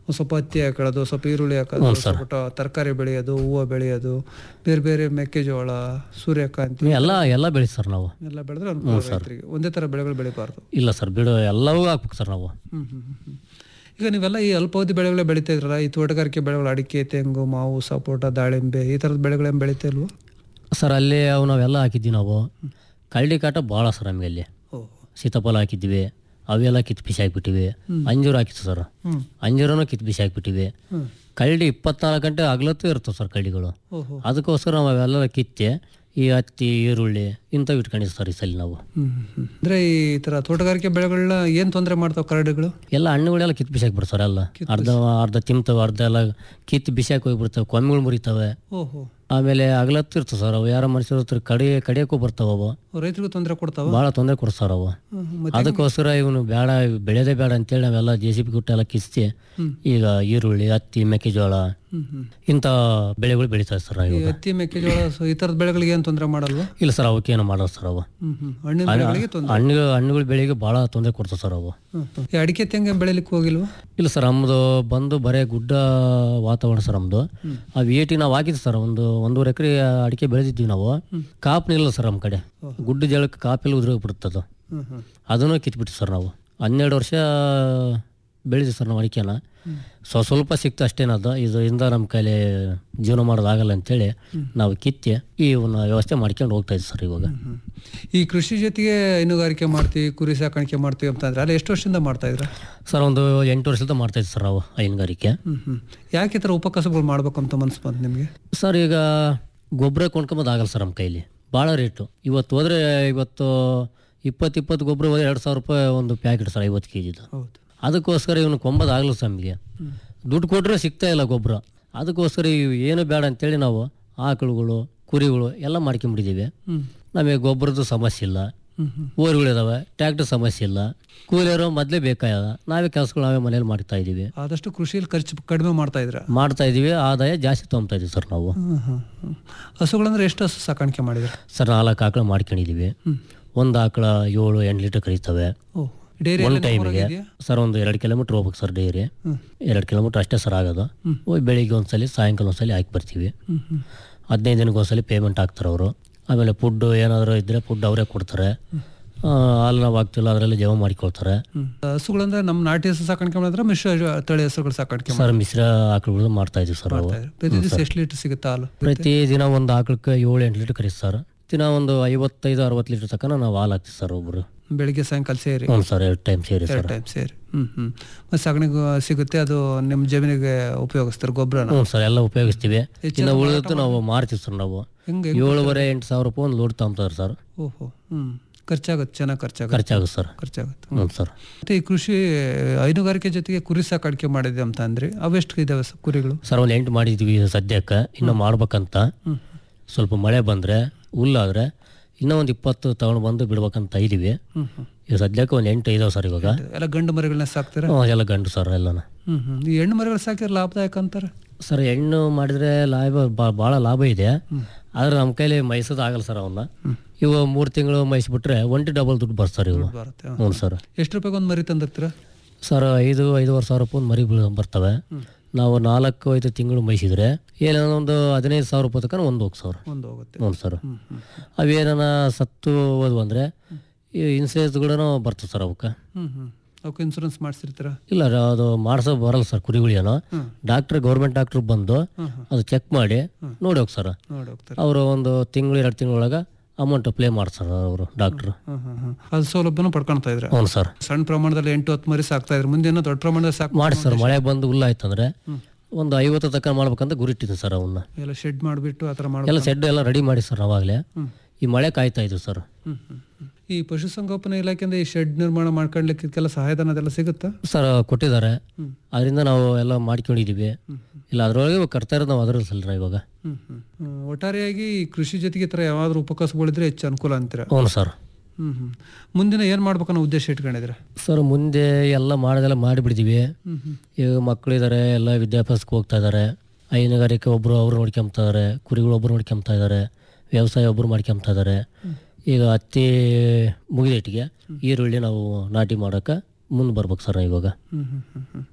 ಒಂದ್ ಸ್ವಲ್ಪ ಹತ್ತಿ ಹಾಕೊಳ್ಳೋದು ಸ್ವಲ್ಪ ಈರುಳ್ಳಿ ಹಾಕೋದು ಸ್ವಲ್ಪ ತರಕಾರಿ ಬೆಳೆಯೋದು ಹೂವು ಬೆಳೆಯೋದು ಬೇರೆ ಬೇರೆ ಮೆಕ್ಕೆಜೋಳ ಸೂರ್ಯಕಾಂತಿ ಎಲ್ಲ ಎಲ್ಲ ಬೆಳಿ ಸರ್ ನಾವು ಎಲ್ಲ ಬೆಳೆದ್ರೆ ಅನುಕೂಲ ರೈತರಿಗೆ ಒಂದೇ ತರ ಬೆಳೆಗಳು ಬೆಳಿಬಾರ್ದು ಇಲ್ಲ ಸರ್ ಬಿಡು ಎಲ್ಲವೂ ಹಾಕ್ಬೇಕು ಸರ್ ನಾವು ಹ್ಮ್ ಹ್ಮ್ ಹ್ಮ್ ಹ್ಮ್. ಈಗ ನೀವೆಲ್ಲ ಈ ಅಲ್ಪಾವಧಿ ಬೆಳೆಗಳೇ ಬೆಳಿತಾ ಇದ್ರಲ್ಲ ಈ ತೋಟಗಾರಿಕೆ ಬೆಳೆಗಳು ಅಡಿಕೆ ತೆಂಗು ಮಾವು ಸಪೋಟ ದಾಳಿಂಬೆ ಈ ಥರದ ಬೆಳೆಗಳೇನು ಬೆಳಿತಾ ಇಲ್ವಾ ಸರ್ ಅಲ್ಲಿ ಅವು ನಾವೆಲ್ಲ ಹಾಕಿದ್ವಿ ನಾವು ಕಳ್ಳಿ ಕಾಟ ಭಾಳ ಸರ್ ನಮಗೆ ಅಲ್ಲಿ ಓಹ್ ಸೀತಾಫಲ ಹಾಕಿದ್ವಿ ಅವೆಲ್ಲ ಕಿತ್ತು ಬಿಸಿ ಹಾಕ್ಬಿಟ್ಟಿವಿ ಅಂಜೂರು ಹಾಕಿತ್ತು ಸರ್ ಹ್ಮ್ ಅಂಜೂರನು ಕಿತ್ತು ಬಿಸಿ ಹಾಕ್ಬಿಟ್ಟಿವಿ ಹ್ಮ್ ಕಳ್ಳಿ ಇಪ್ಪತ್ನಾಲ್ಕು ಗಂಟೆ ಆಗ್ಲತ್ತೂ ಇರ್ತವೆ ಸರ್ ಕಳ್ಳಿಗಳು ಓಹೋ ಅದಕ್ಕೋಸ್ಕರ ನಾವು ಅವೆಲ್ಲ ಕಿತ್ತೆ ಈ ಹತ್ತಿ ಈರುಳ್ಳಿ ಇಂಥವು ಇಟ್ಕೊಂಡಿವಿ ಸರ್ ಈ ಸಲ ನಾವು ಹ್ಮ್ ಹ್ಮ್. ಅಂದ್ರೆ ಈ ತರ ತೋಟಗಾರಿಕೆ ಬೆಳೆಗಳನ್ನ ಏನ್ ತೊಂದರೆ ಮಾಡ್ತಾವ ಕರಡಿಗಳು ಎಲ್ಲ ಹಣ್ಣುಗಳೆಲ್ಲ ಕಿತ್ತು ಬಿಸಿ ಹಾಕ್ಬಿಡ್ತಾರೆ ಸರ್ ಎಲ್ಲ ಅರ್ಧ ಅರ್ಧ ತಿಂತವೆ ಅರ್ಧ ಎಲ್ಲ ಕಿತ್ತು ಬಿಸಿ ಹಾಕಿ ಹೋಗ್ಬಿಡ್ತವೆ ಕೊಮ್ಮಿಗಳು ಮುರಿತವೆ ಓಹೋ ಆಮೇಲೆ ಅಗಲತ್ತು ಇರ್ತವೆ ಸರ್ ಅವು ಯಾರ ಮನುಷ್ಯರ ಹತ್ರ ಕಡಿ ಕಡಿಯೋಕ್ಕೂ ಬರ್ತಾವೆ ಅವು ರೈತರಿಗೂ ತೊಂದರೆ ಕೊಡ್ತಾವ ಭಾಳ ತೊಂದರೆ ಕೊಡ್ತಾರೆ ಅವು ಹ್ಮ್, ಹ್ಮ್. ಮತ್ತೆ ಅದಕ್ಕೋಸ್ಕರ ಇವನು ಬೇಡ ಇವ್ ಬೆಳೆದೇ ಬೇಡ ಅಂತೇಳಿ ನಾವೆಲ್ಲ ಜೆ ಸಿ ಪಿ ಗುಟ್ಟ ಎಲ್ಲ ಕಿಸ್ತಿ ಈಗ ಈರುಳ್ಳಿ ಹತ್ತಿ ಮೆಕ್ಕೆಜೋಳ ಹ್ಮ್ ಹ್ಮ್ ಇಂಥ ಬೆಳೆಗಳು ಬೆಳೀತಾರೆ ಸರ್ ಈ ಇವಾಗ ಹತ್ತಿ ಮೆಕ್ಕೆಜೋಳ ಸೊ ಈ ತರದ ಬೆಳೆಗಳಿಗೆ ಏನ್ ತೊಂದರೆ ಮಾಡಲ್ವಾ ಇಲ್ಲ ಸರ್ ಅವಕ್ಕೇನು ಮಾಡೋದು ಸರ್ ಅವು ಹ್ಮ್ ಹ್ಮ್ ಹಣ್ಣಿನ ಬೆಳೆಗಳಿಗೆ ತೊಂದರೆ ಹಣ್ಣು ಹಣ್ಣುಗಳ ಬೆಳೆಗೆ ಭಾಳ ತೊಂದರೆ ಕೊಡ್ತಾವೆ ಸರ್ ಅವು ಹ್ಮ್ ಹ್ಮ್. ಈ ಅಡಿಕೆ ತೆಂಗ ಬೆಳಿಲಿಕ್ಕೆ ಹೋಗಿಲ್ವಾ ಇಲ್ಲ ಸರ್ ನಮ್ಮದು ಬಂದು ಬರೇ ಗುಡ್ಡ ವಾತಾವರಣ ಸರ್ ನಮ್ಮದು ಆ ಏಟಿ ನಾವು ಹಾಕಿದ್ವಿ ಸರ್ ಒಂದು ಒಂದೂವರೆ ಎಕರೆ ಅಡಿಕೆ ಬೆಳೆದಿದ್ವಿ ನಾವು ಕಾಪ್ ನಿಲ್ಲ ಸರ್ ನಮ್ಮ ಕಡೆ ಗುಡ್ಡ ಜಳಕ್ಕೆ ಕಾಪೆಲ್ಲ ಉದುರೋಗ್ಬಿಡುತ್ತದು ಹ್ಮ್ ಹ್ಮ್ ಅದನ್ನು ಕಿತ್ಬಿಟ್ಟು ಸರ್ ನಾವು ಹನ್ನೆರಡು ವರ್ಷ ಬೆಳೆದ್ವಿ ಸರ್ ನಾವು ಅಡಿಕೆನ ಸೊ ಸ್ವಲ್ಪ ಸಿಕ್ತು ಅಷ್ಟೇನದು ಇದರಿಂದ ನಮ್ಮ ಕೈಲಿ ಜೀವನ ಮಾಡೋದಾಗಲ್ಲ ಅಂತೇಳಿ ನಾವು ಕಿತ್ತಿ ಈ ಒಂದು ವ್ಯವಸ್ಥೆ ಮಾಡ್ಕೊಂಡು ಹೋಗ್ತಾ ಇದ್ವಿ ಸರ್ ಇವಾಗ ಹ್ಮ್. ಈ ಕೃಷಿ ಜೊತೆಗೆ ಹೈನುಗಾರಿಕೆ ಮಾಡ್ತೀವಿ ಕುರಿ ಸಾಕಾಣಿಕೆ ಮಾಡ್ತೀವಿ ಅಂತಂದ್ರೆ ಅಲ್ಲಿ ಎಷ್ಟು ವರ್ಷದಿಂದ ಮಾಡ್ತಾ ಇದ್ರ ಸರ್ ಒಂದು ಎಂಟು ವರ್ಷದಿಂದ ಮಾಡ್ತಾ ಇದ್ವಿ ಸರ್ ನಾವು ಹೈನುಗಾರಿಕೆ ಹ್ಮ್ ಹ್ಮ್ ಯಾಕೆ ಈ ಥರ ಉಪಕಸಬುಗಳು ಮಾಡ್ಬೇಕಂತ ಮನ್ಸು ಬಂತು ನಿಮಗೆ ಸರ್ ಈಗ ಗೊಬ್ಬರ ಕೊಂಡ್ಕೊಂಬೋದು ಆಗಲ್ಲ ಸರ್ ನಮ್ಮ ಕೈಲಿ ಭಾಳ ರೇಟು ಇವತ್ತು ಹೋದ್ರೆ ಇವತ್ತು ಇಪ್ಪತ್ತು ಇಪ್ಪತ್ತು ಗೊಬ್ಬರ ಹೋದ್ರೆ ಎರಡು ಸಾವಿರ ರೂಪಾಯಿ ಒಂದು ಪ್ಯಾಕೆಟ್ ಸರ್ ಐವತ್ತು ಕೆ ಜಿದು ಹೌದು ಅದಕ್ಕೋಸ್ಕರ ಇವನು ಕೊಂಬೋದು ಆಗಲ್ಲ ಸರ್ ನಮಗೆ ದುಡ್ಡು ಕೊಟ್ಟರೆ ಸಿಗ್ತಾ ಇಲ್ಲ ಗೊಬ್ಬರ ಅದಕ್ಕೋಸ್ಕರ ಇವು ಏನು ಬೇಡ ಅಂತೇಳಿ ನಾವು ಆಕಳುಗಳು ಕುರಿಗಳು ಎಲ್ಲ ಮಾಡ್ಕೊಂಬಿಟ್ಟಿದ್ದೀವಿ ಹ್ಮ್ ನಮಗೆ ಗೊಬ್ಬರದ ಸಮಸ್ಯೆ ಇಲ್ಲ ಹ್ಮ್ ಹ್ಮ್ ಊರುಗಳಿದಾವೆ ಟ್ರ್ಯಾಕ್ಟರ್ ಸಮಸ್ಯೆ ಇಲ್ಲ ಕೂಲಿಯರು ಮೊದಲೇ ಬೇಕಾದ ನಾವೇ ಕೆಲಸಗಳು ನಾವೇ ಮನೇಲಿ ಮಾಡ್ತಾ ಇದ್ದೀವಿ ಆದಷ್ಟು ಕೃಷಿಯಲ್ಲಿ ಖರ್ಚು ಕಡಿಮೆ ಮಾಡ್ತಾ ಇದ್ರ ಮಾಡ್ತಾ ಇದ್ದೀವಿ ಆದಾಯ ಜಾಸ್ತಿ ತೊಗೊತಾ ಇದ್ದೀವಿ ಸರ್ ನಾವು ಹ್ಮ್ ಹ್ಮ್ ಹ್ಮ್. ಹಸುಗಳಂದ್ರೆ ಎಷ್ಟು ಹಸು ಸಾಕಾಣಿಕೆ ಮಾಡಿದ್ರ ಸರ್ ನಾಲ್ಕು ಆಕಳು ಮಾಡ್ಕೊಂಡಿದ್ದೀವಿ ಒಂದು ಆಕಳ ಏಳು ಎಂಟು ಲೀಟರ್ ಕರೀತವೆ ಓ ಡೈರಿ ಒಂದು ಟೈಮಿಗೆ ಸರ್ ಒಂದು ಎರಡು ಕಿಲೋಮೀಟ್ರ್ ಹೋಗ್ಬೇಕು ಸರ್ ಡೈರಿ ಎರಡು ಕಿಲೋಮೀಟ್ರ್ ಅಷ್ಟೇ ಸರ್ ಆಗೋದು ಹೋಗಿ ಬೆಳಿಗ್ಗೆ ಒಂದ್ಸಲಿ ಸಾಯಂಕಾಲ ಒಂದ್ಸಲಿ ಹಾಕಿ ಬರ್ತೀವಿ ಹ್ಮ್ ಹ್ಮ್ ಹದಿನೈದು ದಿನಕ್ಕೆ ಒಂದ್ಸಲಿ ಪೇಮೆಂಟ್ ಹಾಕ್ತಾರೆ ಅವರು ಆಮೇಲೆ ಫುಡ್ ಏನಾದರೂ ಇದ್ದರೆ ಫುಡ್ ಅವರೇ ಕೊಡ್ತಾರೆ ಆ, ಹಾಲು ನಾವು ಹಾಕ್ತಿಲ್ಲ ಅದರಲ್ಲಿ ಜಮ ಮಾಡಿಕೊಳ್ತಾರೆ ಹ್ಮ್. ಹಸುಗಳಂದ್ರೆ ನಮ್ಮ ನಾಟಿ ಹಸು ಸಾಕಾಣಿಕೆ ಮಾಡಿದ್ರೆ ಮಿಶ್ರ ತಳಿ ಹಸುಗಳು ಸಾಕಾಣಿಕೆ ಸರ್ ಮಿಶ್ರ ಆಕಳುಗಳು ಮಾಡ್ತಾ ಇದೀವಿ ಸರ್ ನಾವು ಮಾಡ್ತಾ ಇದ್ರು. ಪ್ರತಿ ದಿವಸ ಎಷ್ಟು ಲೀಟರ್ ಸಿಗುತ್ತೆ ಹಾಲು ಪ್ರತಿ ದಿನ ಒಂದು ಆಕಳಕ್ಕೆ ಏಳು ಎಂಟು ಲೀಟರ್ ಕರೀತು ಸರ್ ದಿನ ಒಂದು ಐವತ್ತೈದು ಅರವತ್ತು ಲೀಟರ್ ತನಕ ನಾವು ಹಾಲು ಹಾಕ್ತೀವಿ ಸರ್ ಒಬ್ಬರು ಬೆಳಿಗ್ಗೆ ಸಾಯಂಕಾಲ ಸೇರಿ ಹ್ಞೂ ಸರ್ ಎರಡು ಟೈಮ್ ಸೇರಿ ಸರ್ ಟೈಮ್ ಸೇರಿ ಹ್ಮ್ ಹ್ಮ್ ಮತ್ತೆ ಸಗಣಿ ಗೊ- ಸಿಗುತ್ತೆ ಅದು ನಿಮ್ಮ ಜಮೀನಿಗೆ ಉಪಯೋಗಿಸ್ತಾರೆ ಗೊಬ್ಬರನ ಹ್ಞೂ ಸರ್ ಎಲ್ಲ ಉಪಯೋಗಿಸ್ತೀವಿ ಇನ್ನು ಉಳಿದದ್ದು ನಾವು ಮಾರ್ತೀವಿ ಸರ್ ನಾವು ಹೆಂಗೆ ಏಳುವರೆ ಎಂಟು ಸಾವಿರ ರೂಪಾಯಿ ಒಂದು ಲೋಡ್ ತಗೊಂತಾರೆ ಸರ್ ಓಹೋ ಹ್ಮ್ ಖರ್ಚಾಗುತ್ತೆ ಚೆನ್ನಾಗಿ ಖರ್ಚಾಗುತ್ತೆ ಖರ್ಚಾಗುತ್ತೆ ಸರ್ ಖರ್ಚಾಗುತ್ತೆ ಹ್ಞೂ ಸರ್ ಮತ್ತೆ ಈ ಕೃಷಿ ಹೈನುಗಾರಿಕೆ ಜೊತೆಗೆ ಕುರಿ ಸಾಕಾಣಿಕೆ ಮಾಡಿದೆ ಅಂತ ಅಂದ್ರೆ ಅವೆಷ್ಟು ಇದಾವೆ ಸ- ಕುರಿಗಳು ಸರ್ ಒಂದು ಎಂಟು ಮಾಡಿದ್ವಿ ಸದ್ಯಕ್ಕೆ ಇನ್ನು ಮಾಡ್ಬೇಕಂತ ಸ್ವಲ್ಪ ಮಳೆ ಬಂದರೆ ಹುಲ್ಲಾದ್ರೆ ಇನ್ನೂ ಒಂದು ಇಪ್ಪತ್ತು ತಗೊಂಡು ಬಂದು ಬಿಡ್ಬೇಕಂತ ಇದೀವಿ ಹ್ಮ್ ಹ್ಮ್ ಈಗ ಸದ್ಯಕ್ಕೆ ಒಂದು ಎಂಟು ಇದಾವೆ ಸರ್ ಇವಾಗ ಎಲ್ಲ ಗಂಡು ಮರಿಗಳನ್ನ ಸಾಕ್ತಾರೆ ಹ್ಞೂ, ಎಲ್ಲ ಗಂಡು ಸರ್ ಎಲ್ಲನ ಹ್ಮ್ ಹ್ಮ್ ಈ ಹೆಣ್ಣು ಮರಿಗಳು ಸಾಕಿದ್ರೆ ಲಾಭದಾಯಕ ಅಂತಾರೆ ಸರ್ ಹೆಣ್ಣು ಮಾಡಿದ್ರೆ ಲಾಭ ಬಾ- ಭಾಳ ಲಾಭ ಇದೆ ಆದ್ರೆ ನಮ್ಮ ಕೈಲಿ ಮೈಸೋದು ಆಗಲ್ಲ ಸರ್ ಅವನ್ನ ಇವು ಮೂರು ತಿಂಗಳು ಮೈಸ್ಬಿಟ್ರೆ ಒಂಟಿ ಡಬಲ್ ದುಡ್ಡು ಬರ್ತಾರೆ ಇವು ಬರುತ್ತೆ ಹ್ಞೂ ಸರ್ ಎಷ್ಟು ರೂಪಾಯಿಗೆ ಒಂದು ಮರಿ ತಂದಿರ್ತೀರ ಸರ್ ಐದು ಐದುವರೆ ಸಾವಿರ ರೂಪಾಯಿ ಒಂದು ಮರಿ ಬೀಳ್- ಬರ್ತವೆ ನಾವು ನಾಲ್ಕು ಐದು ತಿಂಗಳು ಮೈಸಿದ್ರೆ ಏನೋ ಒಂದು ಹದಿನೈದು ಸಾವಿರ ರೂಪಾಯಿ ತನಕ ಒಂದು ಹೋಗಿ ಸರ್ ಒಂದು ಹೋಗುತ್ತೆ ಹ್ಞೂ ಸರ್ ಹ್ಮ್ ಹ್ಮ್ ಅವೇನ ಸತ್ತು ಹೋದ್ವು ಅಂದರೆ ಈ ಇನ್ಸೂರೆನ್ಸ್ಗಳೂ ಬರ್ತದೆ ಸರ್ ಅವಕ್ಕೆ ಹ್ಮ್ ಹ್ಮ್ ಅವಕ್ಕೆ ಇನ್ಸೂರೆನ್ಸ್ ಮಾಡಿಸಿರ್ತೀರ ಇಲ್ಲ ರ- ಅದು ಮಾಡಿಸೋ ಬರಲ್ಲ ಸರ್ ಕುರಿಗಳೇನೋ ಡಾಕ್ಟ್ರ್ ಗೌರ್ಮೆಂಟ್ ಡಾಕ್ಟ್ರ್ ಬಂದು ಅದು ಚೆಕ್ ಮಾಡಿ ನೋಡಿ ಹೋಗಿ ಸರ್ ನೋಡಿ ಹೋಗ್ತಾರೆ ಅವರು ಒಂದು ತಿಂಗಳು ಎರಡು ತಿಂಗಳೊಳಗೆ ಅಮೌಂಟ್ ಪ್ಲೇ ಮಾಡ್ತಾರೆ ಅವರು ಡಾಕ್ಟ್ರು ಹ್ಮ್ ಹ್ಮ್ ಹ್ಮ್ ಅದು ಸೌಲಭ್ಯನೂ ಪಡ್ಕೊಳ್ತಾ ಇದ್ರ ಹ್ಞೂ ಸರ್ ಸಣ್ಣ ಪ್ರಮಾಣದಲ್ಲಿ ಎಂಟು ಹತ್ತು ಮರಿ ಸಾಕ್ತಾ ಇದ್ರು ಮುಂದೆ ಏನೋ ದೊಡ್ಡ ಪ್ರಮಾಣದಲ್ಲಿ ಸಾಕ್ ಮಾಡಿ ಸರ್ ಮಳೆ ಬಂದು ಹುಲ್ಲಾಯ್ತಂದ್ರೆ ಒಂದು ಐವತ್ತು ತಕ್ಕ ಮಾಡ್ಬೇಕಂತ ಗುರಿ ಇಟ್ಟಿದ್ದೀನಿ ಸರ್ ಅವನ್ನ ಎಲ್ಲ ಶೆಡ್ ಮಾಡಿಬಿಟ್ಟು ಆ ಥರ ಮಾಡಿ ಎಲ್ಲ ಸೆಡ್ ಎಲ್ಲ ರೆಡಿ ಮಾಡಿ ಸರ್ ಅವಾಗಲೇ ಈ ಮಳೆ ಕಾಯ್ತಾ ಇದ್ವು ಸರ್ ಹ್ಮ್ ಹ್ಮ್ ಹ್ಮ್. ಈ ಪಶುಸಂಗೋಪನಾ ಇಲಾಖೆಯಿಂದ ಈ ಶೆಡ್ ನಿರ್ಮಾಣ ಮಾಡ್ಕೊಳ್ಲಿಕ್ಕೆ ಇದಕ್ಕೆಲ್ಲ ಸಹಾಯಧನ ಅದೆಲ್ಲ ಸಿಗುತ್ತಾ ಸರ್ ಕೊಟ್ಟಿದ್ದಾರೆ ಅದರಿಂದ ನಾವು ಎಲ್ಲ ಮಾಡ್ಕೊಂಡಿದ್ದೀವಿ ಇಲ್ಲ ಅದರೊಳಗೆ ಕಟ್ತಾ ಇರೋದು ನಾವು ಅದರಲ್ಲಿ ಸಲ್ಲ ಇವಾಗ ಹ್ಮ್ ಹ್ಮ್ ಹ್ಮ್. ಒಟ್ಟಾರೆಯಾಗಿ ಈ ಕೃಷಿ ಜೊತೆಗೆ ಈ ಥರ ಯಾವ್ದಾದ್ರು ಉಪಕಸಗಳಿದ್ರೆ ಹೆಚ್ಚು ಅನುಕೂಲ ಅಂತೀರ ಹ್ಞೂ ಸರ್ ಹ್ಮ್ ಹ್ಮ್ ಮುಂದಿನ ಏನು ಮಾಡ್ಬೇಕನ್ನೋ ಉದ್ದೇಶ ಇಟ್ಕೊಂಡಿದ್ರೆ ಸರ್ ಮುಂದೆ ಎಲ್ಲ ಮಾಡೋದೆಲ್ಲ ಮಾಡಿಬಿಡ್ತೀವಿ ಹ್ಮ್ ಹ್ಮ್ ಈಗ ಮಕ್ಕಳಿದ್ದಾರೆ ಎಲ್ಲ ವಿದ್ಯಾಭ್ಯಾಸಕ್ಕೆ ಹೋಗ್ತಾ ಇದ್ದಾರೆ ಹೈನುಗಾರಿಕೆ ಒಬ್ಬರು ಅವರು ನೋಡ್ಕೊಂತಾ ಇದ್ದಾರೆ ಕುರಿಗಳು ಒಬ್ಬರು ನೋಡ್ಕೊಂತಾ ಇದ್ದಾರೆ ವ್ಯವಸಾಯ ಒಬ್ಬರು ಮಾಡ್ಕೊಂತಾ ಇದ್ದಾರೆ ಈಗ ಹತ್ತಿ ಮುಗಿದಿಟ್ಟಿಗೆ ಈರುಳ್ಳಿ ನಾವು ನಾಟಿ ಮಾಡೋಕೆ ಮುಂದೆ ಬರ್ಬೇಕು ಸರ್ ಇವಾಗ ಹ್ಮ್ ಹ್ಮ್ ಹ್ಮ್ ಹ್ಮ್